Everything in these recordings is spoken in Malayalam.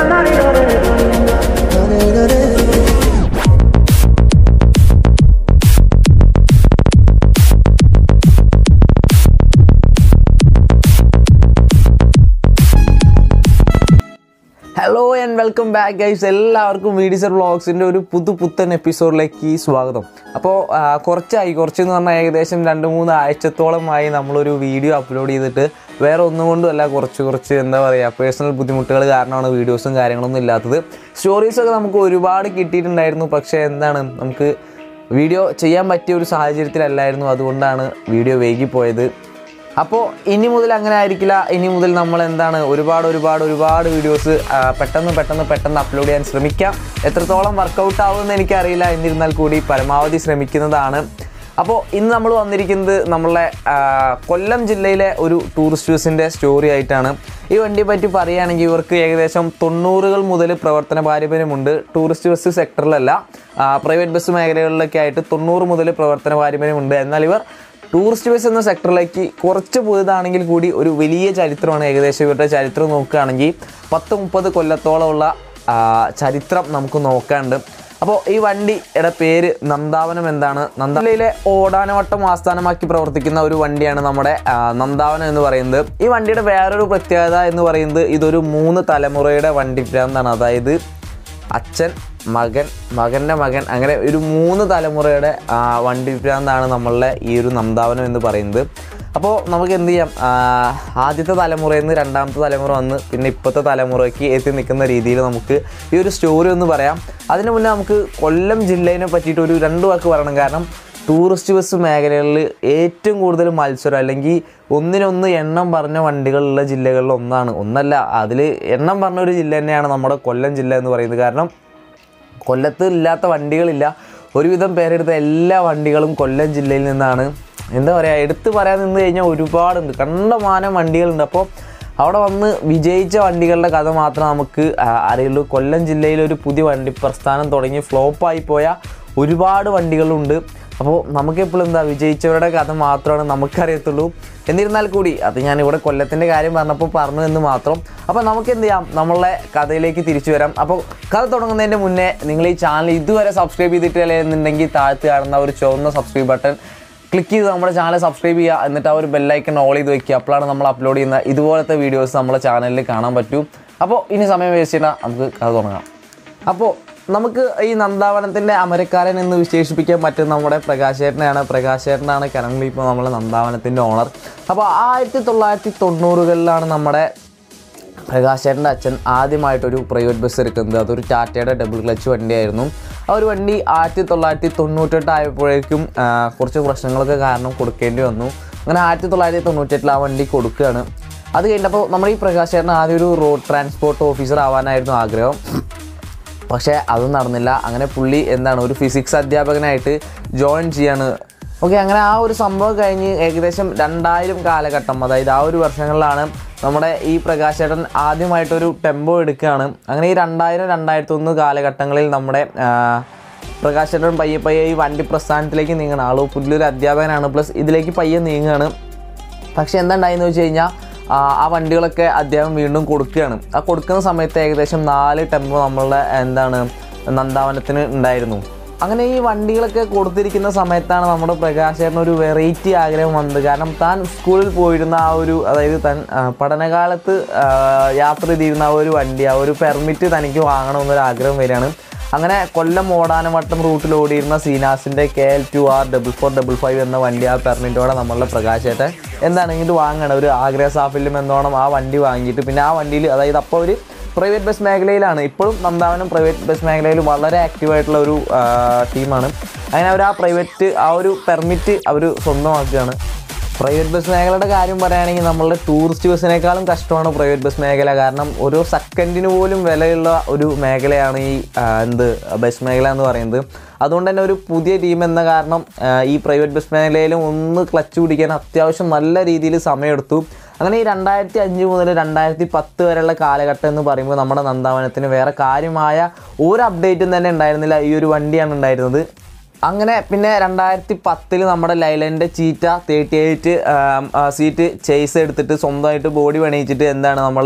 hello and welcome back guys എല്ലാവർക്കും വീഡിസർ വ്ളോഗ്സിൻ്റെ ഒരു പുതു പുത്തൻ എപ്പിസോഡിലേക്ക് സ്വാഗതം അപ്പോൾ ആ, കുറച്ചായി കുറച്ചെന്ന് പറഞ്ഞാൽ ഏകദേശം രണ്ട് മൂന്ന് ആഴ്ചത്തോളമായി നമ്മളൊരു വീഡിയോ അപ്ലോഡ് ചെയ്തിട്ട് വേറെ ഒന്നും കൊണ്ടുമല്ല കുറച്ച് കുറച്ച് എന്താ പറയുക പേഴ്സണൽ ബുദ്ധിമുട്ടുകൾ കാരണമാണ് വീഡിയോസും കാര്യങ്ങളൊന്നും ഇല്ലാത്തത് സ്റ്റോറീസൊക്കെ നമുക്ക് ഒരുപാട് കിട്ടിയിട്ടുണ്ടായിരുന്നു പക്ഷേ എന്താണ് നമുക്ക് വീഡിയോ ചെയ്യാൻ പറ്റിയ ഒരു സാഹചര്യത്തിലല്ലായിരുന്നു അതുകൊണ്ടാണ് വീഡിയോ വൈകിപ്പോയത് അപ്പോൾ ഇനി മുതൽ അങ്ങനെ ആയിരിക്കില്ല ഇനി മുതൽ നമ്മൾ എന്താണ് ഒരുപാട് ഒരുപാട് ഒരുപാട് വീഡിയോസ് പെട്ടെന്ന് പെട്ടെന്ന് പെട്ടെന്ന് അപ്ലോഡ് ചെയ്യാൻ ശ്രമിക്കാം എത്രത്തോളം വർക്കൗട്ട് ആവുമെന്ന് എനിക്കറിയില്ല എന്നിരുന്നാൽ കൂടി പരമാവധി ശ്രമിക്കുന്നതാണ് അപ്പോൾ ഇന്ന് നമ്മൾ വന്നിരിക്കുന്നത് നമ്മളെ ആ, കൊല്ലം ജില്ലയിലെ ഒരു ടൂറിസ്റ്റ് ബസ്സിൻ്റെ സ്റ്റോറി ആയിട്ടാണ് ഈ വണ്ടിയെ പറ്റി പറയുകയാണെങ്കിൽ ഇവർക്ക് ഏകദേശം തൊണ്ണൂറുകൾ മുതൽ പ്രവർത്തന പാരമ്പര്യമുണ്ട് ടൂറിസ്റ്റ് ബസ് സെക്ടറിലല്ല പ്രൈവറ്റ് ബസ് മേഖലകളിലൊക്കെ ആയിട്ട് തൊണ്ണൂറ് മുതൽ പ്രവർത്തന പാരമ്പര്യമുണ്ട് എന്നാൽ ഇവർ ടൂറിസ്റ്റ് ബസ് എന്ന സെക്ടറിലേക്ക് കുറച്ച് പുതുതാണെങ്കിൽ കൂടി ഒരു വലിയ ചരിത്രമാണ് ഏകദേശം ഇവരുടെ ചരിത്രം നോക്കുകയാണെങ്കിൽ പത്ത് മുപ്പത് കൊല്ലത്തോളമുള്ള ആ, ചരിത്രം നമുക്ക് നോക്കാണ്ട് അപ്പോൾ ഈ വണ്ടിയുടെ പേര് നന്ദാവനം എന്താണ് നന്ദാവനയിലെ ഓടാനവട്ടം ആസ്ഥാനമാക്കി പ്രവർത്തിക്കുന്ന ഒരു വണ്ടിയാണ് നമ്മുടെ ആ, നന്ദാവനം എന്ന് പറയുന്നത് ഈ വണ്ടിയുടെ വേറൊരു പ്രത്യേകത എന്ന് പറയുന്നത് ഇതൊരു മൂന്ന് തലമുറയുടെ വണ്ടി ഭ്രാന്താണ് അതായത് അച്ഛൻ മകൻ മകൻ്റെ മകൻ അങ്ങനെ ഒരു മൂന്ന് തലമുറയുടെ ആ, വണ്ടി ഭ്രാന്താണ് നമ്മളുടെ ഈ ഒരു നന്ദാവനം എന്ന് പറയുന്നത് അപ്പോൾ നമുക്ക് എന്ത് ചെയ്യാം ആ, ആദ്യത്തെ തലമുറയിൽ നിന്ന് രണ്ടാമത്തെ തലമുറ വന്ന് പിന്നെ ഇപ്പോഴത്തെ തലമുറയ്ക്ക് എത്തി നിൽക്കുന്ന രീതിയിൽ നമുക്ക് ഈ ഒരു സ്റ്റോറി ഒന്ന് പറയാം അതിന് മുന്നേ നമുക്ക് കൊല്ലം ജില്ലേനെ പറ്റിയിട്ട് ഒരു രണ്ട് വാക്ക് പറയണം കാരണം ടൂറിസ്റ്റ് ബസ് മേഖലകളിൽ ഏറ്റവും കൂടുതൽ മത്സരം അല്ലെങ്കിൽ ഒന്നിനൊന്ന് എണ്ണം പറഞ്ഞ വണ്ടികളുള്ള ജില്ലകളിൽ ഒന്നാണ് ഒന്നല്ല അതിൽ എണ്ണം പറഞ്ഞ ഒരു ജില്ല തന്നെയാണ് നമ്മുടെ കൊല്ലം ജില്ല എന്ന് പറയുന്നത് കാരണം കൊല്ലത്ത് ഇല്ലാത്ത വണ്ടികളില്ല ഒരുവിധം പേരെടുത്ത എല്ലാ വണ്ടികളും കൊല്ലം ജില്ലയിൽ നിന്നാണ് എന്താ പറയുക എടുത്തു പറയാൻ നിന്ന് കഴിഞ്ഞാൽ ഒരുപാടുണ്ട് കണ്ടമാനം വണ്ടികളുണ്ട് അപ്പോൾ അവിടെ വന്ന് വിജയിച്ച വണ്ടികളുടെ കഥ മാത്രം നമുക്ക് ആ, അറിയുള്ളൂ കൊല്ലം ജില്ലയിൽ ഒരു പുതിയ വണ്ടി പ്രസ്ഥാനം തുടങ്ങി ഫ്ലോപ്പായി പോയ ഒരുപാട് വണ്ടികളുണ്ട് അപ്പോൾ നമുക്കെപ്പോഴും എന്താ വിജയിച്ചവരുടെ കഥ മാത്രമാണ് നമുക്കറിയത്തുള്ളൂ എന്നിരുന്നാൽ കൂടി അത് ഞാൻ ഇവിടെ കൊല്ലത്തിൻ്റെ കാര്യം പറഞ്ഞപ്പോൾ പറഞ്ഞു എന്ന് മാത്രം അപ്പോൾ നമുക്ക് എന്ത് ചെയ്യാം നമ്മളെ കഥയിലേക്ക് തിരിച്ചു വരാം അപ്പോൾ കഥ തുടങ്ങുന്നതിൻ്റെ മുന്നേ നിങ്ങൾ ഈ ചാനൽ ഇതുവരെ സബ്സ്ക്രൈബ് ചെയ്തിട്ടില്ല എന്നുണ്ടെങ്കിൽ താഴത്ത് കാണുന്ന ഒരു ചുവന്ന സബ്സ്ക്രൈബ് ബട്ടൺ ക്ലിക്ക് ചെയ്ത് നമ്മുടെ ചാനൽ സബ്സ്ക്രൈബ് ചെയ്യുക എന്നിട്ട് ആ ഒരു ബെല്ലൈക്കൺ ഓൾ ചെയ്ത് വെക്കുക അപ്പോഴാണ് നമ്മൾ അപ്ലോഡ് ചെയ്യുന്ന ഇതുപോലത്തെ വീഡിയോസ് നമ്മുടെ ചാനലിൽ കാണാൻ പറ്റൂ അപ്പോൾ ഇനി സമയം വേസ്റ്റ് ചെയ്യണ്ട നമുക്ക് കഥ തുടങ്ങാം അപ്പോൾ നമുക്ക് ഈ നന്ദാവനത്തിൻ്റെ അമരക്കാരൻ എന്ന് വിശേഷിപ്പിക്കാൻ പറ്റും നമ്മുടെ പ്രകാശേട്ടനെയാണ് പ്രകാശേട്ടനാണ് കറണ്ട്ലി ഇപ്പോൾ നമ്മളെ നന്ദാവനത്തിൻ്റെ ഓണർ അപ്പോൾ ആയിരത്തി തൊള്ളായിരത്തി തൊണ്ണൂറുകളിലാണ് നമ്മുടെ പ്രകാശേട്ടൻ്റെ അച്ഛൻ ആദ്യമായിട്ടൊരു പ്രൈവറ്റ് ബസ് എടുക്കുന്നത് അതൊരു ടാറ്റയുടെ ഡബിൾ ക്ലച്ച് വണ്ടിയായിരുന്നു ആ ഒരു വണ്ടി ആയിരത്തി തൊള്ളായിരത്തി തൊണ്ണൂറ്റെട്ട് ആയപ്പോഴേക്കും ആ, കുറച്ച് പ്രശ്നങ്ങളൊക്കെ കാരണം കൊടുക്കേണ്ടി വന്നു അങ്ങനെ ആയിരത്തി തൊള്ളായിരത്തി തൊണ്ണൂറ്റെട്ടിൽ ആ വണ്ടി കൊടുക്കുകയാണ് അത് കഴിഞ്ഞപ്പോൾ നമ്മുടെ ഈ പ്രകാശേട്ടൻ ആദ്യം ഒരു റോഡ് ട്രാൻസ്പോർട്ട് ഓഫീസർ ആവാനായിരുന്നു ആഗ്രഹം പക്ഷേ അതും നടന്നില്ല അങ്ങനെ പുള്ളി എന്താണ് ഒരു ഫിസിക്സ് അധ്യാപകനായിട്ട് ജോയിൻ ചെയ്യാണ് ഓക്കെ അങ്ങനെ ആ ഒരു സംഭവം കഴിഞ്ഞ് ഏകദേശം രണ്ടായിരം കാലഘട്ടം അതായത് ആ ഒരു വർഷങ്ങളിലാണ് നമ്മുടെ ഈ പ്രകാശേട്ടൻ ആദ്യമായിട്ടൊരു ടെമ്പോ എടുക്കുകയാണ് അങ്ങനെ ഈ രണ്ടായിരം രണ്ടായിരത്തി ഒന്ന് കാലഘട്ടങ്ങളിൽ നമ്മുടെ ആ, പ്രകാശേട്ടൻ പയ്യെ പയ്യെ ഈ വണ്ടി പ്രസ്ഥാനത്തിലേക്ക് നീങ്ങണം ആള് പുതിയൊരു അധ്യാപകനാണ് പ്ലസ് ഇതിലേക്ക് പയ്യെ നീങ്ങുകയാണ് പക്ഷെ എന്താ ഉണ്ടായെന്ന് വെച്ച് കഴിഞ്ഞാൽ ആ ആ വണ്ടികളൊക്കെ അദ്ദേഹം വീണ്ടും കൊടുക്കുകയാണ് ആ കൊടുക്കുന്ന സമയത്ത് ഏകദേശം നാല് ടെമ്പോ നമ്മളുടെ എന്താണ് നന്ദാവനത്തിന് ഉണ്ടായിരുന്നു അങ്ങനെ ഈ വണ്ടികളൊക്കെ കൊടുത്തിരിക്കുന്ന സമയത്താണ് നമ്മുടെ പ്രകാശേട്ടന് ഒരു വെറൈറ്റി ആഗ്രഹം വന്നത് കാരണം താൻ സ്കൂളിൽ പോയിരുന്ന ആ ഒരു അതായത് താൻ ആ, പഠനകാലത്ത് ആ, യാത്ര ചെയ്തിരുന്ന ആ ഒരു വണ്ടി ആ ഒരു പെർമിറ്റ് തനിക്ക് വാങ്ങണമെന്നൊരു ആഗ്രഹം വരികയാണ് അങ്ങനെ കൊല്ലം ഓടാനവട്ടം റൂട്ടിൽ ഓടിയിരുന്ന സീനാസിൻ്റെ K L two R double four double five എന്ന വണ്ടി ആ പെർമിറ്റോടെ നമ്മളുടെ പ്രകാശേട്ടൻ എന്താണെങ്കിൽ വാങ്ങണം ഒരു ആഗ്രഹ സാഫല്യം എന്നോണം ആ വണ്ടി വാങ്ങിയിട്ട് പിന്നെ ആ വണ്ടിയിൽ അതായത് അപ്പോൾ ഒരു പ്രൈവറ്റ് ബസ് മേഖലയിലാണ് ഇപ്പോഴും നന്ദാവനം പ്രൈവറ്റ് ബസ് മേഖലയിൽ വളരെ ആക്റ്റീവായിട്ടുള്ള ഒരു ആ, ടീമാണ് അങ്ങനെ അവർ ആ പ്രൈവറ്റ് ആ ഒരു പെർമിറ്റ് അവർ സ്വന്തമാക്കുകയാണ് പ്രൈവറ്റ് ബസ് മേഖലയുടെ കാര്യം പറയുകയാണെങ്കിൽ നമ്മളുടെ ടൂറിസ്റ്റ് ബസ്സിനേക്കാളും കഷ്ടമാണ് പ്രൈവറ്റ് ബസ് മേഖല കാരണം ഓരോ സെക്കൻഡിന് പോലും വിലയുള്ള ഒരു മേഖലയാണ് ഈ ആ, എന്ത് ബസ് മേഖല എന്ന് പറയുന്നത് അതുകൊണ്ട് തന്നെ ഒരു പുതിയ ടീം എന്ന കാരണം ആ, ഈ പ്രൈവറ്റ് ബസ് മേഖലയിലും ഒന്ന് ക്ലച്ച് പിടിക്കാൻ അത്യാവശ്യം നല്ല രീതിയിൽ സമയമെടുത്തു അങ്ങനെ ഈ രണ്ടായിരത്തി അഞ്ച് മുതൽ രണ്ടായിരത്തി പത്ത് വരെയുള്ള കാലഘട്ടം എന്ന് പറയുമ്പോൾ നമ്മുടെ നന്ദാവനത്തിന് വേറെ കാര്യമായ ഒരു അപ്ഡേറ്റും തന്നെ ഉണ്ടായിരുന്നില്ല ഈ ഒരു വണ്ടിയാണ് ഉണ്ടായിരുന്നത് അങ്ങനെ പിന്നെ രണ്ടായിരത്തി പത്തിൽ നമ്മുടെ ലൈലൻ്റെ cheetah thirty eight seat chassis എടുത്തിട്ട് സ്വന്തമായിട്ട് ബോഡി പണിയിച്ചിട്ട് എന്താണ് നമ്മളെ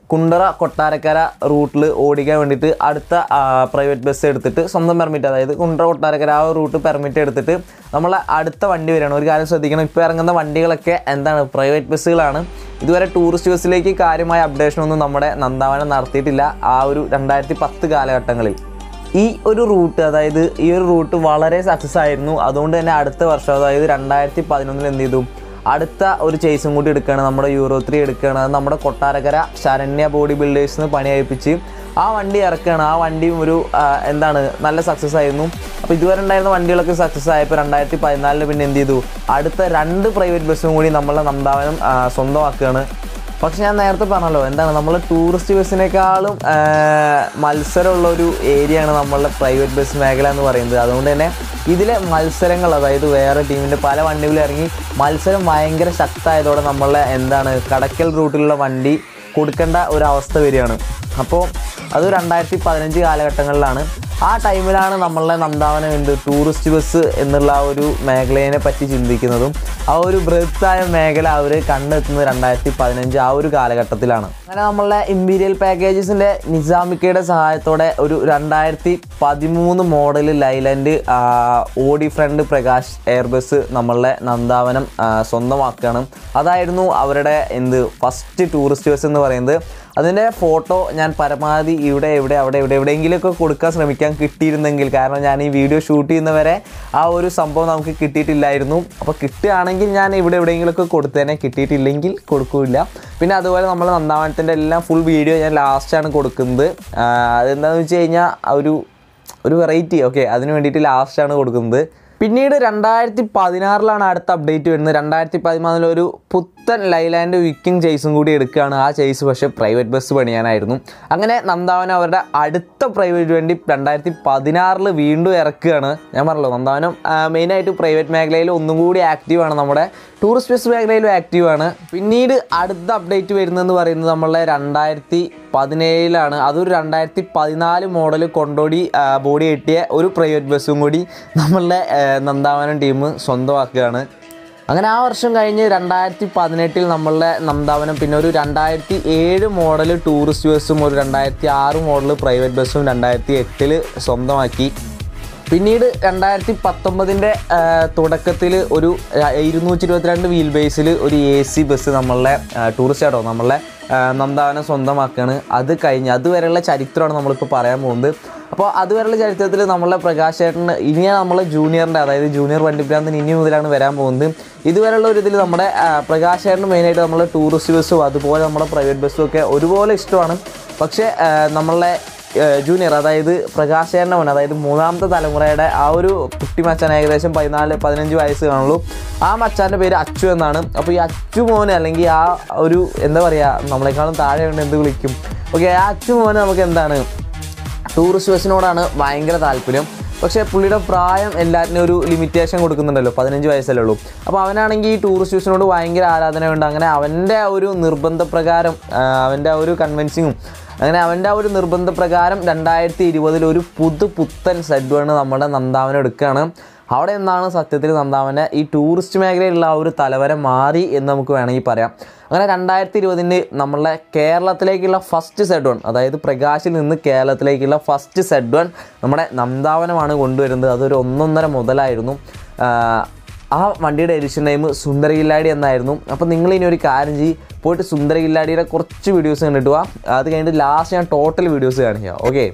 കുണ്ടറ കൊട്ടാരക്കര റൂട്ടിൽ ഓടിക്കാൻ വേണ്ടിയിട്ട് അടുത്ത പ്രൈവറ്റ് ബസ് എടുത്തിട്ട് സ്വന്തം പെർമിറ്റ് അതായത് കുണ്ടറ കൊട്ടാരക്കര ആ റൂട്ട് പെർമിറ്റ് എടുത്തിട്ട് നമ്മൾ അടുത്ത വണ്ടി വരികയാണ് ഒരു കാര്യം ശ്രദ്ധിക്കണം ഇപ്പോൾ ഇറങ്ങുന്ന വണ്ടികളൊക്കെ എന്താണ് പ്രൈവറ്റ് ബസ്സുകളാണ് ഇതുവരെ ടൂറിസ്റ്റ് ബസ്സിലേക്ക് കാര്യമായ അപ്ഡേഷനൊന്നും നമ്മുടെ നന്ദാവനം നടത്തിയിട്ടില്ല ആ ഒരു രണ്ടായിരത്തി പത്ത് കാലഘട്ടങ്ങളിൽ ഈ ഒരു റൂട്ട് അതായത് ഈ ഒരു റൂട്ട് വളരെ സക്സസ് ആയിരുന്നു അതുകൊണ്ട് തന്നെ അടുത്ത വർഷം അതായത് രണ്ടായിരത്തി പതിനൊന്നിൽ എന്ത് ചെയ്തു അടുത്ത ഒരു ചേസും കൂടി എടുക്കുകയാണ് നമ്മുടെ യൂറോ ത്രീ എടുക്കുകയാണ് അത് നമ്മുടെ കൊട്ടാരക്കര ശരണ്യ ബോഡി ബിൽഡേഴ്സിന് പണി കഴിപ്പിച്ച് ആ വണ്ടി ഇറക്കുകയാണ് ആ വണ്ടിയും ഒരു ആ, എന്താണ് നല്ല സക്സസ് ആയിരുന്നു അപ്പോൾ ഇതുവരെ ഉണ്ടായിരുന്ന വണ്ടികളൊക്കെ സക്സസ് ആയപ്പോൾ രണ്ടായിരത്തി പതിനാലിന് പിന്നെ എന്ത് ചെയ്തു അടുത്ത രണ്ട് പ്രൈവറ്റ് ബസ്സും കൂടി നമ്മളെ നന്ദാവനം ആ, സ്വന്തമാക്കുകയാണ് പക്ഷെ ഞാൻ നേരത്തെ പറഞ്ഞല്ലോ എന്താണ് നമ്മൾ ടൂറിസ്റ്റ് ബസ്സിനേക്കാളും ആ, മത്സരമുള്ള ഒരു ഏരിയയാണ് നമ്മളുടെ പ്രൈവറ്റ് ബസ് മേഖല എന്ന് പറയുന്നത് അതുകൊണ്ട് തന്നെ ഇതിലെ മത്സരങ്ങൾ അതായത് വേറെ ടീമിൻ്റെ പല വണ്ടികളും ഇറങ്ങി മത്സരം ഭയങ്കര ശക്തമായതോടെ നമ്മളെ എന്താണ് കടക്കൽ റൂട്ടിലുള്ള വണ്ടി കൊടുക്കേണ്ട ഒരു അവസ്ഥ വരികയാണ് അപ്പോൾ അത് രണ്ടായിരത്തി പതിനഞ്ച് കാലഘട്ടങ്ങളിലാണ് ആ ടൈമിലാണ് നമ്മളെ നന്ദാവനം എന്ത് ടൂറിസ്റ്റ് ബസ് എന്നുള്ള ആ ഒരു മേഖലയെ പറ്റി ചിന്തിക്കുന്നതും ആ ഒരു ബൃഹത്തായ മേഖല അവർ കണ്ടെത്തുന്നത് രണ്ടായിരത്തി പതിനഞ്ച് ആ ഒരു കാലഘട്ടത്തിലാണ് അങ്ങനെ നമ്മളെ ഇമ്പീരിയൽ പാക്കേജസിൻ്റെ നിസാമിക്കയുടെ സഹായത്തോടെ ഒരു രണ്ടായിരത്തി പതിമൂന്ന് മോഡൽ ലൈലൻഡ് ഓഡി ഫ്രണ്ട് പ്രകാശ് എയർ ബസ് നമ്മളെ നന്ദാവനം ആ, സ്വന്തമാക്കുകയാണ് അതായിരുന്നു അവരുടെ എന്ത് ഫസ്റ്റ് ടൂറിസ്റ്റ് ബസ് എന്ന് പറയുന്നത് അതിൻ്റെ ഫോട്ടോ ഞാൻ പരമാവധി ഇവിടെ ഇവിടെ അവിടെ ഇവിടെ എവിടെയെങ്കിലുമൊക്കെ കൊടുക്കാൻ ശ്രമിക്കാൻ കിട്ടിയിരുന്നെങ്കിൽ കാരണം ഞാൻ ഈ വീഡിയോ ഷൂട്ട് ചെയ്യുന്നവരെ ആ ഒരു സംഭവം നമുക്ക് കിട്ടിയിട്ടില്ലായിരുന്നു അപ്പോൾ കിട്ടുകയാണെങ്കിൽ ഞാൻ ഇവിടെ എവിടെയെങ്കിലുമൊക്കെ കൊടുത്തേനെ കിട്ടിയിട്ടില്ലെങ്കിൽ കൊടുക്കില്ല പിന്നെ അതുപോലെ നമ്മൾ നന്ദാവനത്തിൻ്റെ എല്ലാം ഫുൾ വീഡിയോ ഞാൻ ലാസ്റ്റാണ് കൊടുക്കുന്നത് ആ, അതെന്താണെന്ന് വെച്ച് കഴിഞ്ഞാൽ ആ ഒരു ഒരു വെറൈറ്റി ഓക്കെ അതിന് വേണ്ടിയിട്ട് ലാസ്റ്റാണ് കൊടുക്കുന്നത് പിന്നീട് രണ്ടായിരത്തി പതിനാറിലാണ് അടുത്ത അപ്ഡേറ്റ് വരുന്നത് രണ്ടായിരത്തി പതിനാലിൽ ഒരു പുത്തൻ ലൈലാൻഡ് വിക്കിംഗ് ചേസും കൂടി എടുക്കുകയാണ് ആ ചേസ് പക്ഷേ പ്രൈവറ്റ് ബസ് പണിയാനായിരുന്നു അങ്ങനെ നന്ദാവനം അവരുടെ അടുത്ത പ്രൈവറ്റ് വണ്ടി രണ്ടായിരത്തി പതിനാറിൽ വീണ്ടും ഇറക്കുകയാണ് ഞാൻ പറഞ്ഞല്ലോ നന്ദാവനം മെയിനായിട്ട് പ്രൈവറ്റ് മേഖലയിൽ ഒന്നും കൂടി ആക്റ്റീവാണ് നമ്മുടെ ടൂറിസ്റ്റ് ബസ് മേഖലയിലും ആക്റ്റീവാണ് പിന്നീട് അടുത്ത അപ്ഡേറ്റ് വരുന്നതെന്ന് പറയുന്നത് നമ്മളെ രണ്ടായിരത്തി പതിനേഴിലാണ് അതൊരു രണ്ടായിരത്തി പതിനാല് മോഡൽ കൊണ്ടോടി ആ, ബോഡി കിട്ടിയ ഒരു പ്രൈവറ്റ് ബസ്സും കൂടി നമ്മളുടെ ആ, നന്ദാവനം ടീം സ്വന്തമാക്കുകയാണ് അങ്ങനെ ആ വർഷം കഴിഞ്ഞ് രണ്ടായിരത്തി പതിനെട്ടിൽ നമ്മളുടെ നന്ദാവനം പിന്നെ ഒരു രണ്ടായിരത്തി ഏഴ് മോഡൽ ടൂറിസ്റ്റ് ബസ്സും ഒരു രണ്ടായിരത്തി ആറ് മോഡൽ പ്രൈവറ്റ് ബസ്സും രണ്ടായിരത്തി എട്ടിൽ സ്വന്തമാക്കി പിന്നീട് രണ്ടായിരത്തി പത്തൊമ്പതിൻ്റെ തുടക്കത്തിൽ ഒരു ഇരുന്നൂറ്റി ഇരുപത്തിരണ്ട് വീൽ ബേസിൽ ഒരു എ സി ബസ് നമ്മളുടെ ടൂറിസ്റ്റ് ആട്ടോ നമ്മളുടെ ആ, നന്ദാവനം സ്വന്തമാക്കുകയാണ് അത് കഴിഞ്ഞ് അതുവരെയുള്ള ചരിത്രമാണ് നമ്മളിപ്പോൾ പറയാൻ പോകുന്നത് അപ്പോൾ അതുവരെയുള്ള ചരിത്രത്തിൽ നമ്മളെ പ്രകാശ് ചേട്ടന് ഇനിയാണ് നമ്മളെ ജൂനിയറിൻ്റെ അതായത് ജൂനിയർ വണ്ടിപ്രാന്തിന് ഇനി മുതലാണ് വരാൻ പോകുന്നത് ഇതുവരെയുള്ള ഒരു ഇതിൽ നമ്മുടെ ആ, പ്രകാശ് ചേട്ടന് മെയിനായിട്ട് നമ്മളെ ടൂറിസ്റ്റ് ബസ്സും അതുപോലെ നമ്മുടെ പ്രൈവറ്റ് ബസ്സും ഒക്കെ ഒരുപോലെ ഇഷ്ടമാണ് പക്ഷേ ആ, നമ്മളെ ജൂനിയർ അതായത് പ്രകാശേൻ്റെ മോൻ അതായത് മൂന്നാമത്തെ തലമുറയുടെ ആ ഒരു കുട്ടി മച്ചാൻ ഏകദേശം പതിനാല് പതിനഞ്ച് വയസ്സ് കാണുള്ളൂ ആ മച്ചാൻ്റെ പേര് അച്ചു എന്നാണ് അപ്പോൾ ഈ അച്ചു മോന് അല്ലെങ്കിൽ ആ ഒരു എന്താ പറയുക നമ്മളെക്കാളും താഴെ ഉണ്ട് എന്ത് വിളിക്കും ഓക്കെ ആ അച്ചു മോന് നമുക്ക് എന്താണ് ടൂറിസ്റ്റ് ബസ്സിനോടാണ് ഭയങ്കര താല്പര്യം പക്ഷേ പുള്ളിയുടെ പ്രായം എല്ലാറ്റിനും ഒരു ലിമിറ്റേഷൻ കൊടുക്കുന്നുണ്ടല്ലോ പതിനഞ്ച് വയസ്സല്ലേ ഉള്ളൂ അപ്പോൾ അവനാണെങ്കിൽ ഈ ടൂറിസ്റ്റ് ബസ്സിനോട് ഭയങ്കര ആരാധനയുണ്ട് അങ്ങനെ അവൻ്റെ ആ ഒരു നിർബന്ധപ്രകാരം ആ, അവൻ്റെ ആ ഒരു കൺവിൻസിങ്ങും അങ്ങനെ അവൻ്റെ ആ ഒരു നിർബന്ധപ്രകാരം രണ്ടായിരത്തി ഇരുപതിൽ ഒരു പുതു പുത്തൻ സെറ്റ് വണ് നമ്മുടെ നന്ദാവനം എടുക്കുകയാണ് അവിടെ നിന്നാണ് സത്യത്തിൽ നന്ദാവൻ്റെ ഈ ടൂറിസ്റ്റ് മേഖലയിലുള്ള ആ ഒരു തലവര മാറി എന്ന് നമുക്ക് വേണമെങ്കിൽ പറയാം അങ്ങനെ രണ്ടായിരത്തി ഇരുപതിന് നമ്മളെ കേരളത്തിലേക്കുള്ള ഫസ്റ്റ് സെഡ് വൺ അതായത് പ്രകാശിൽ നിന്ന് കേരളത്തിലേക്കുള്ള ഫസ്റ്റ് സെഡ് വൺ നമ്മുടെ നന്ദാവനമാണ് കൊണ്ടുവരുന്നത് അതൊരു ഒന്നൊന്നര മുതലായിരുന്നു ആഹ് ആ വണ്ടിയുടെ എഡിഷൻ ടൈം സുന്ദരകില്ലാടി എന്നായിരുന്നു അപ്പോൾ നിങ്ങൾ ഇനി ഒരു കാര്യം ചെയ്യ് പോയിട്ട് സുന്ദരകില്ലാടിയുടെ കുറച്ച് വീഡിയോസ് കണ്ടിട്ട് വാ അത് കഴിഞ്ഞിട്ട് ലാസ്റ്റ് ഞാൻ ടോട്ടൽ വീഡിയോസ് കാണിക്കാം ഓക്കെ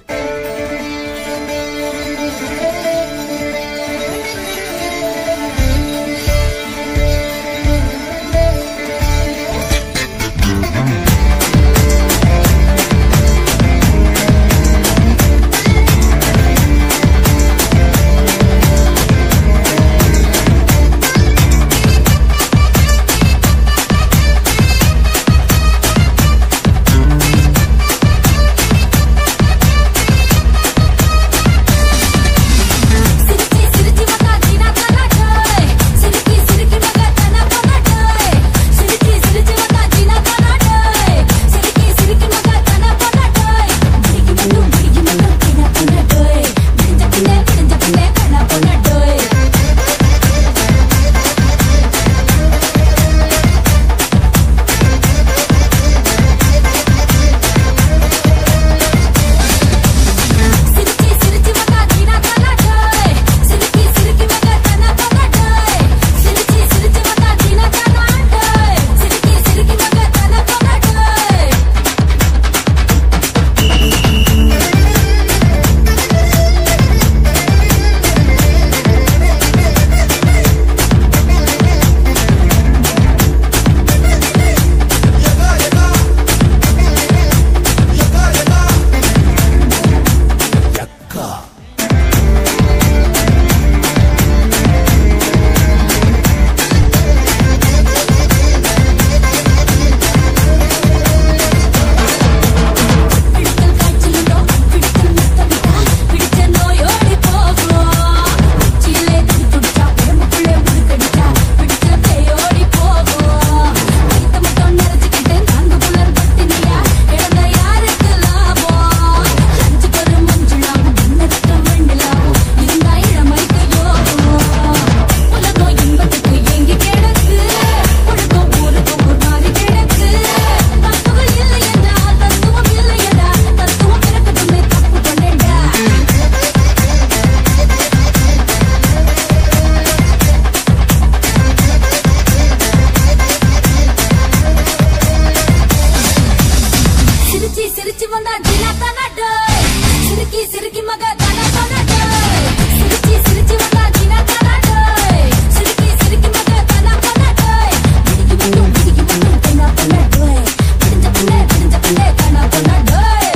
జిలా తనడోయ్ సిరికి సిరికి మగ తన తనడోయ్ సిరికి సిరికి మగ జిలా తనడోయ్ సిరికి సిరికి మగ తన తనడోయ్ విడికి మన్ను విడికి మన్ను తన తనడోయ్ విడింజ పల్లె విడింజ పల్లె తన తనడోయ్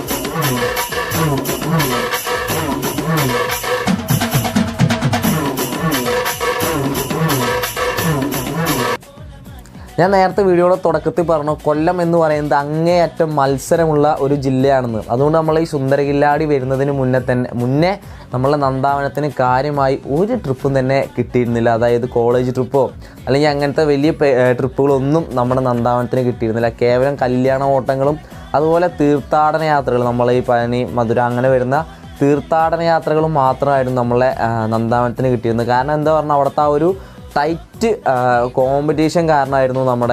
ഞാൻ നേരത്തെ വീഡിയോയുടെ തുടക്കത്തിൽ പറഞ്ഞു കൊല്ലം എന്ന് പറയുന്നത് അങ്ങേയറ്റം മത്സരമുള്ള ഒരു ജില്ലയാണെന്ന് അതുകൊണ്ട് നമ്മൾ ഈ സുന്ദരകില്ലാടി വരുന്നതിന് മുന്നേ തന്നെ മുന്നേ നമ്മളെ നന്ദാവനത്തിന് കാര്യമായി ഒരു ട്രിപ്പും തന്നെ കിട്ടിയിരുന്നില്ല അതായത് കോളേജ് ട്രിപ്പോ അല്ലെങ്കിൽ അങ്ങനത്തെ വലിയ പേ- ഏർ ട്രിപ്പുകളൊന്നും നമ്മുടെ നന്ദാവനത്തിന് കിട്ടിയിരുന്നില്ല കേവലം കല്യാണ ഓട്ടങ്ങളും അതുപോലെ തീർത്ഥാടന യാത്രകൾ നമ്മളെ ഈ പഴനി മധുര അങ്ങനെ വരുന്ന തീർത്ഥാടന യാത്രകളും മാത്രമായിരുന്നു നമ്മളെ ആ, നന്ദാവനത്തിന് കിട്ടിയിരുന്നത് കാരണം എന്താ പറഞ്ഞാൽ അവിടുത്തെ ആ ഒരു ടൈറ്റ് കോമ്പറ്റീഷൻ കാരണമായിരുന്നു നമ്മുടെ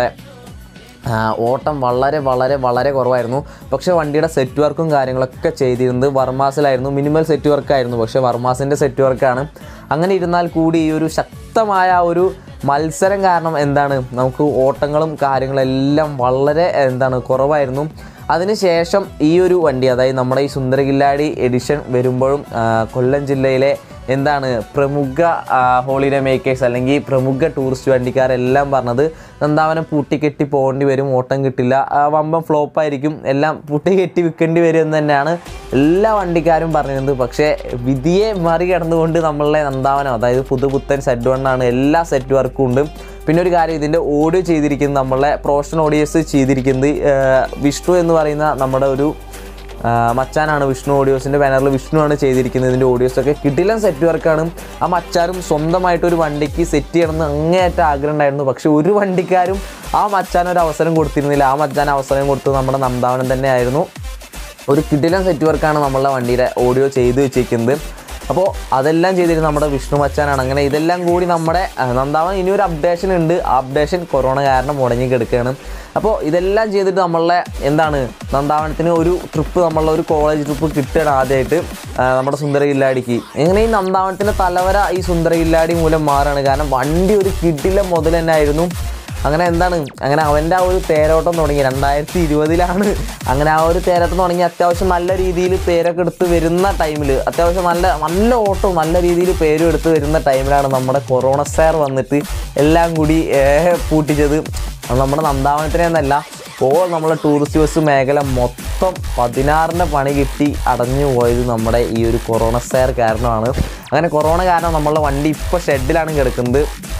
ആ, ഓട്ടം വളരെ വളരെ വളരെ കുറവായിരുന്നു പക്ഷേ വണ്ടിയുടെ സെറ്റ് വർക്കും കാര്യങ്ങളൊക്കെ ചെയ്തിരുന്നത് വർമാസിലായിരുന്നു മിനിമൽ സെറ്റ് വർക്കായിരുന്നു പക്ഷേ വർമാസിൻ്റെ സെറ്റ് വർക്കാണ് അങ്ങനെ ഇരുന്നാൽ കൂടി ഈ ഒരു ശക്തമായ ആ ഒരു മത്സരം കാരണം എന്താണ് നമുക്ക് ഓട്ടങ്ങളും കാര്യങ്ങളെല്ലാം വളരെ എന്താണ് കുറവായിരുന്നു അതിനുശേഷം ഈ ഒരു വണ്ടി അതായത് നമ്മുടെ ഈ സുന്ദരകില്ലാടി എഡിഷൻ വരുമ്പോഴും ആ, കൊല്ലം ജില്ലയിലെ എന്താണ് പ്രമുഖ ഹോളിഡേ മേക്കേഴ്സ് അല്ലെങ്കിൽ പ്രമുഖ ടൂറിസ്റ്റ് വണ്ടിക്കാരെല്ലാം പറഞ്ഞത് നന്ദാവനം പൂട്ടിക്കെട്ടി പോകേണ്ടി വരും ഓട്ടം കിട്ടില്ല ആ, വമ്പൻ ഫ്ലോപ്പായിരിക്കും എല്ലാം പൂട്ടിക്കെട്ടി വിൽക്കേണ്ടി വരും എന്ന് തന്നെയാണ് എല്ലാ വണ്ടിക്കാരും പറഞ്ഞിരുന്നത് പക്ഷേ വിധിയെ മറികടന്നുകൊണ്ട് നമ്മളെ നന്ദാവനം അതായത് പുതുപുത്തൻ സെറ്റ് വണ്ണാണ് എല്ലാ സെറ്റ് വർക്കും ഉണ്ട് പിന്നെ ഒരു കാര്യം ഇതിൻ്റെ ഓഡിയോ ചെയ്തിരിക്കുന്നത് നമ്മളെ പ്രൊഫഷണൽ ഓഡിയോസ് ചെയ്തിരിക്കുന്നത് ആ, വിഷ്ണു എന്ന് പറയുന്ന നമ്മുടെ ഒരു ആ, മച്ചാനാണ് വിഷ്ണു ഓഡിയോസിൻ്റെ ബാനറിൽ വിഷ്ണുവാണ് ചെയ്തിരിക്കുന്നത് ഇതിൻ്റെ ഓഡിയോസൊക്കെ കിടിലൻ സെറ്റ് വർക്കാണ് ആ മച്ചാരും സ്വന്തമായിട്ട് ഒരു വണ്ടിക്ക് സെറ്റ് ചെയ്യണമെന്ന് അങ്ങേയറ്റം ആഗ്രഹം ഉണ്ടായിരുന്നു പക്ഷെ ഒരു വണ്ടിക്കാരും ആ മച്ചാൻ ഒരു അവസരം കൊടുത്തിരുന്നില്ല ആ മച്ചാൻ അവസരം കൊടുത്തത് നമ്മുടെ നന്ദാവനം തന്നെയായിരുന്നു ഒരു കിടിലൻ സെറ്റ് വർക്കാണ് നമ്മളുടെ വണ്ടിയുടെ ഓഡിയോ ചെയ്ത് വെച്ചിരിക്കുന്നത് അപ്പോൾ അതെല്ലാം ചെയ്തിരുന്നത് നമ്മുടെ വിഷ്ണു മച്ചാനാണ് അങ്ങനെ ഇതെല്ലാം കൂടി നമ്മുടെ ആ, നന്ദാവൻ ഇനി ഒരു അപ്ഡേഷൻ ഉണ്ട് ആ അപ്ഡേഷൻ കൊറോണ കാരണം മുടങ്ങി കിടക്കുകയാണ് അപ്പോൾ ഇതെല്ലാം ചെയ്തിട്ട് നമ്മളെ എന്താണ് നന്ദാവനത്തിന് ഒരു ട്രിപ്പ് നമ്മളുടെ ഒരു കോളേജ് ട്രിപ്പ് കിട്ടുകയാണ് ആദ്യമായിട്ട് ആ, നമ്മുടെ സുന്ദരകില്ലാടിക്ക് എങ്ങനെ ഈ നന്ദാവനത്തിൻ്റെ തലവര ഈ സുന്ദരകില്ലാടി മൂലം മാറാണ് കാരണം വണ്ടി ഒരു കിടില മുതൽ തന്നെ ആയിരുന്നു അങ്ങനെ എന്താണ് അങ്ങനെ അവൻ്റെ ആ ഒരു തേരോട്ടം തുടങ്ങി രണ്ടായിരത്തി ഇരുപതിലാണ് അങ്ങനെ ആ ഒരു തേരോട്ടം തുടങ്ങി അത്യാവശ്യം നല്ല രീതിയിൽ പേരൊക്കെ എടുത്ത് വരുന്ന ടൈമിൽ അത്യാവശ്യം നല്ല നല്ല ഓട്ടവും നല്ല രീതിയിൽ പേരും എടുത്ത് വരുന്ന ടൈമിലാണ് നമ്മുടെ കൊറോണ സാർ വന്നിട്ട് എല്ലാം കൂടി ഏഹ്, പൂട്ടിച്ചത് അത് നമ്മുടെ നന്ദാവനത്തിനെ എന്നല്ല ഇപ്പോൾ നമ്മളെ ടൂറിസ്റ്റ് ബസ് മേഖല മൊത്തം പതിനാറിൻ്റെ പണി കിട്ടി അടഞ്ഞു പോയത് നമ്മുടെ ഈ ഒരു കൊറോണ സാർ കാരണമാണ് അങ്ങനെ കൊറോണ കാരണം നമ്മളുടെ വണ്ടി ഇപ്പോൾ ഷെഡിലാണ് കിടക്കുന്നത്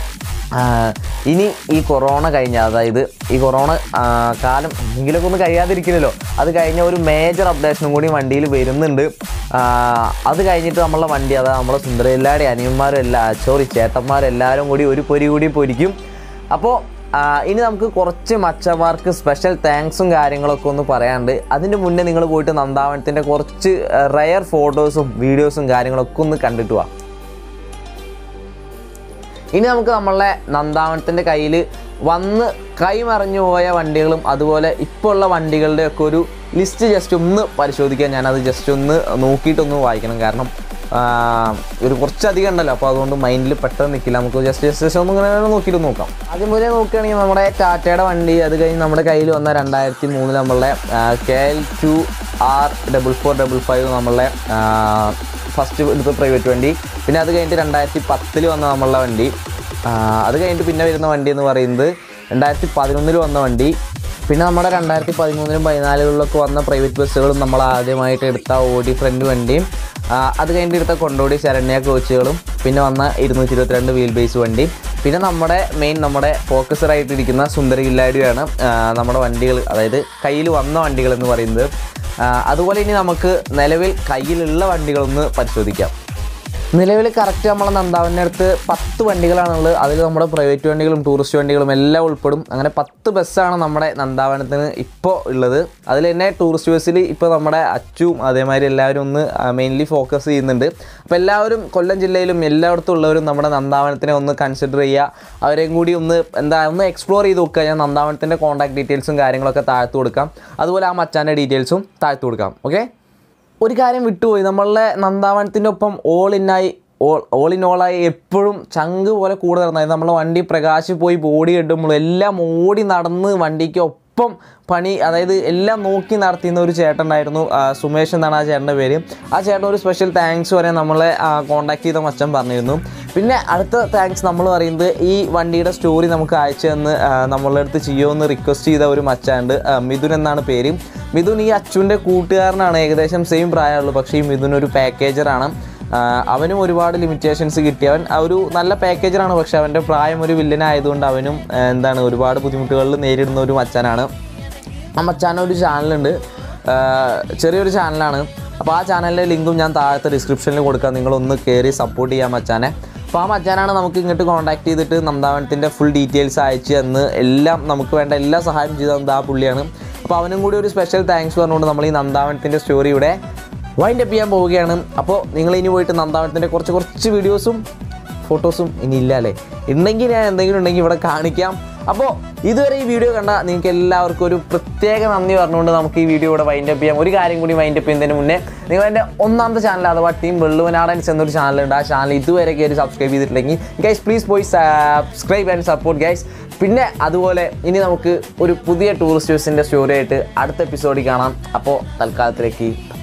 ആ, ഇനി ഈ കൊറോണ കഴിഞ്ഞ അതായത് ഈ കൊറോണ ആ, കാലം എന്തെങ്കിലുമൊക്കെ ഒന്ന് കഴിയാതിരിക്കില്ലല്ലോ അത് കഴിഞ്ഞ ഒരു മേജർ അപ്ഡേഷനും കൂടി വണ്ടിയിൽ വരുന്നുണ്ട് ആ, അത് കഴിഞ്ഞിട്ട് നമ്മളെ വണ്ടി അതായത് നമ്മളെ സുന്ദരല്ലാടെ അനിയന്മാരും എല്ലാ സോറി ചേട്ടന്മാരും എല്ലാവരും കൂടി ഒരു പൊരി കൂടി പൊരിക്കും അപ്പോൾ ഇനി നമുക്ക് കുറച്ച് മച്ചന്മാർക്ക് സ്പെഷ്യൽ താങ്ക്സും കാര്യങ്ങളൊക്കെ ഒന്ന് പറയാനുണ്ട് അതിൻ്റെ മുന്നേ നിങ്ങൾ പോയിട്ട് നന്ദാവനത്തിൻ്റെ കുറച്ച് റയർ ഫോട്ടോസും വീഡിയോസും കാര്യങ്ങളൊക്കെ ഒന്ന് കണ്ടിട്ട് വാ ഇനി നമുക്ക് നമ്മളെ നന്ദാവനത്തിൻ്റെ കയ്യിൽ വന്ന് കൈമറിഞ്ഞു പോയ വണ്ടികളും അതുപോലെ ഇപ്പോൾ ഉള്ള വണ്ടികളുടെ ഒക്കെ ഒരു ലിസ്റ്റ് ജസ്റ്റ് ഒന്ന് പരിശോധിക്കാൻ ഞാനത് ജസ്റ്റ് ഒന്ന് നോക്കിയിട്ടൊന്ന് വായിക്കണം കാരണം ആ, ഒരു കുറച്ചധികം ഉണ്ടല്ലോ അപ്പോൾ അതുകൊണ്ട് മൈൻഡിൽ പെട്ടെന്ന് നിൽക്കില്ല നമുക്ക് ജസ്റ്റ് ജസ്റ്റ് ജസ്റ്റ് ഒന്ന് ഇങ്ങനെ നോക്കിയിട്ട് നോക്കാം ആദ്യം പോലെ നോക്കുകയാണെങ്കിൽ നമ്മുടെ ടാറ്റയുടെ വണ്ടി അത് കഴിഞ്ഞ് നമ്മുടെ കയ്യിൽ വന്ന രണ്ടായിരത്തി മൂന്നിൽ നമ്മളുടെ K L two R double four double five നമ്മളുടെ ഫസ്റ്റ് എടുത്ത പ്രൈവറ്റ് വണ്ടി പിന്നെ അത് കഴിഞ്ഞിട്ട് രണ്ടായിരത്തി പത്തിൽ വന്ന നമ്മളുടെ വണ്ടി ആ, അത് കഴിഞ്ഞിട്ട് പിന്നെ വരുന്ന വണ്ടി എന്ന് പറയുന്നത് രണ്ടായിരത്തി പതിനൊന്നിൽ വന്ന വണ്ടി പിന്നെ നമ്മുടെ രണ്ടായിരത്തി പതിമൂന്നിലും പതിനാലുകളിലൊക്കെ വന്ന പ്രൈവറ്റ് ബസ്സുകളും നമ്മൾ ആദ്യമായിട്ട് എടുത്ത ഓടി ഫ്രണ്ട് വണ്ടിയും ആ, അത് കഴിഞ്ഞിട്ട് എടുത്ത കൊണ്ടോടി ശരണ്യ കോച്ചുകളും പിന്നെ വന്ന ഇരുന്നൂറ്റി ഇരുപത്തിരണ്ട് വീൽ ബേസ് വണ്ടി പിന്നെ നമ്മുടെ മെയിൻ നമ്മുടെ ഫോക്കസറായിട്ടിരിക്കുന്ന സുന്ദരി കില്ലാടിയാണ് ആ, നമ്മുടെ വണ്ടികൾ അതായത് കയ്യിൽ വന്ന വണ്ടികൾ എന്ന് പറയുന്നത് ആ, അതുപോലെ ഇനി നമുക്ക് നിലവിൽ കയ്യിലുള്ള വണ്ടികളൊന്ന് പരിശോധിക്കാം നിലവിൽ കറക്റ്റ് നമ്മളെ നന്ദാവിൻ്റെ അടുത്ത് പത്ത് വണ്ടികളാണുള്ളത് അതിൽ നമ്മുടെ പ്രൈവറ്റ് വണ്ടികളും ടൂറിസ്റ്റ് വണ്ടികളും എല്ലാം ഉൾപ്പെടും അങ്ങനെ പത്ത് ബസ്സാണ് നമ്മുടെ നന്ദാവനത്തിന് ഇപ്പോൾ ഉള്ളത് അതിൽ തന്നെ ടൂറിസ്റ്റ് ബസ്സിൽ ഇപ്പോൾ നമ്മുടെ അച്ചും അതേമാതിരി എല്ലാവരും ഒന്ന് മെയിൻലി ഫോക്കസ് ചെയ്യുന്നുണ്ട് അപ്പോൾ എല്ലാവരും കൊല്ലം ജില്ലയിലും എല്ലായിടത്തും ഉള്ളവരും നമ്മുടെ നന്ദാവനത്തിനെ ഒന്ന് കൺസിഡർ ചെയ്യുക അവരെയും കൂടി ഒന്ന് എന്താ ഒന്ന് എക്സ്പ്ലോർ ചെയ്ത് നോക്കുക ഞാൻ നന്ദാവനത്തിൻ്റെ കോൺടാക്ട് ഡീറ്റെയിൽസും കാര്യങ്ങളൊക്കെ താഴ്ത്തു കൊടുക്കാം അതുപോലെ ആ മച്ചാൻ്റെ ഡീറ്റെയിൽസും താഴ്ത്തു കൊടുക്കാം ഓക്കെ ഒരു കാര്യം വിട്ടുപോയി നമ്മളുടെ നന്ദാവനത്തിൻ്റെ ഒപ്പം ഓൾ ഇന്നായി ഓൾ ഓൾ ഇൻ ഓളായി എപ്പോഴും ചങ്ക് പോലെ കൂടെ നടന്നായിരുന്നു നമ്മളെ വണ്ടി പ്രകാശ് പോയി ബോഡി കെട്ടുമ്പോൾ എല്ലാം ഓടി നടന്ന് വണ്ടിക്ക് ഒപ്പം പണി അതായത് എല്ലാം നോക്കി നടത്തിയിരുന്ന ഒരു ചേട്ടൻ ഉണ്ടായിരുന്നു ആ, സുമേഷ് എന്നാണ് ആ ചേട്ടൻ്റെ പേര് ആ ചേട്ടൻ ഒരു സ്പെഷ്യൽ താങ്ക്സ് വരെ നമ്മളെ കോൺടാക്ട് ചെയ്ത മച്ചൻ പറഞ്ഞിരുന്നു പിന്നെ അടുത്ത താങ്ക്സ് നമ്മൾ പറയുന്നത് ഈ വണ്ടിയുടെ സ്റ്റോറി നമുക്ക് അയച്ചു തന്ന് ആ, നമ്മളുടെ അടുത്ത് ചെയ്യുമെന്ന് റിക്വസ്റ്റ് ചെയ്ത ഒരു മച്ചാണ്ട് ആ, മിഥുൻ എന്നാണ് പേര് മിഥുൻ ഈ അച്ചുവിൻ്റെ കൂട്ടുകാരനാണ് ഏകദേശം സെയിം പ്രായമുള്ളൂ പക്ഷേ ഈ മിഥുൻ ഒരു പാക്കേജറാണ് ആഹ് അവനും ഒരുപാട് ലിമിറ്റേഷൻസ് കിട്ടിയവൻ ആ ഒരു നല്ല പാക്കേജറാണ് പക്ഷെ അവൻ്റെ പ്രായം ഒരു വില്ലനായതുകൊണ്ട് അവനും ആഹ് എന്താണ് ഒരുപാട് ബുദ്ധിമുട്ടുകളിൽ നേരിടുന്ന ഒരു മച്ചാനാണ് ആ മച്ചാന ഒരു ചാനലുണ്ട് ആഹ് ചെറിയൊരു ചാനലാണ് അപ്പോൾ ആ ചാനലിൻ്റെ ലിങ്കും ഞാൻ താഴത്തെ ഡിസ്ക്രിപ്ഷനിൽ കൊടുക്കാം നിങ്ങളൊന്ന് കയറി സപ്പോർട്ട് ചെയ്യാൻ മച്ചാനെ അപ്പോൾ ആ മച്ചാനാണ് നമുക്ക് ഇങ്ങോട്ട് കോൺടാക്ട് ചെയ്തിട്ട് നന്ദാവനത്തിൻ്റെ ഫുൾ ഡീറ്റെയിൽസ് അയച്ച് തന്ന് എല്ലാം നമുക്ക് വേണ്ട എല്ലാ സഹായം ചെയ്ത് തന്നത് ആ പുള്ളിയാണ് അപ്പോൾ അവനും കൂടി ഒരു സ്പെഷ്യൽ താങ്ക്സ് പറഞ്ഞുകൊണ്ട് നമ്മൾ ഈ നന്ദാവനത്തിൻ്റെ സ്റ്റോറി ഇവിടെ വൈൻഡ് അപ്പ് ചെയ്യാൻ പോവുകയാണ് അപ്പോൾ നിങ്ങൾ ഇനി പോയിട്ട് നന്ദാവനത്തിൻ്റെ കുറച്ച് കുറച്ച് വീഡിയോസും ഫോട്ടോസും ഇനി ഇല്ല അല്ലേ ഉണ്ടെങ്കിൽ ഞാൻ എന്തെങ്കിലും ഉണ്ടെങ്കിൽ ഇവിടെ കാണിക്കാം അപ്പോൾ ഇതുവരെ ഈ വീഡിയോ കണ്ട നിങ്ങൾക്ക് എല്ലാവർക്കും ഒരു പ്രത്യേക നന്ദി പറഞ്ഞുകൊണ്ട് നമുക്ക് ഈ വീഡിയോ ഇവിടെ വൈൻഡ് അപ്പ് ചെയ്യാം ഒരു കാര്യം കൂടി വൈൻഡ് അപ്പ് ചെയ്യുന്നതിന് മുന്നേ നിങ്ങൾ എൻ്റെ ഒന്നാമത്തെ ചാനൽ അഥവാ ടീം വെള്ളുവനാടൻസ് എന്നൊരു ചാനലുണ്ട് ആ ചാനൽ ഇതുവരെ കയറി സബ്സ്ക്രൈബ് ചെയ്തിട്ടില്ലെങ്കിൽ ഗൈസ് പ്ലീസ് പോയി സബ്സ്ക്രൈബ് ആൻഡ് സപ്പോർട്ട് ഗൈസ് പിന്നെ അതുപോലെ ഇനി നമുക്ക് ഒരു പുതിയ ടൂറിസ്റ്റ് ബസ്സിൻ്റെ സ്റ്റോറി ആയിട്ട് അടുത്ത എപ്പിസോഡിൽ കാണാം അപ്പോൾ തൽക്കാലത്തിലേക്ക്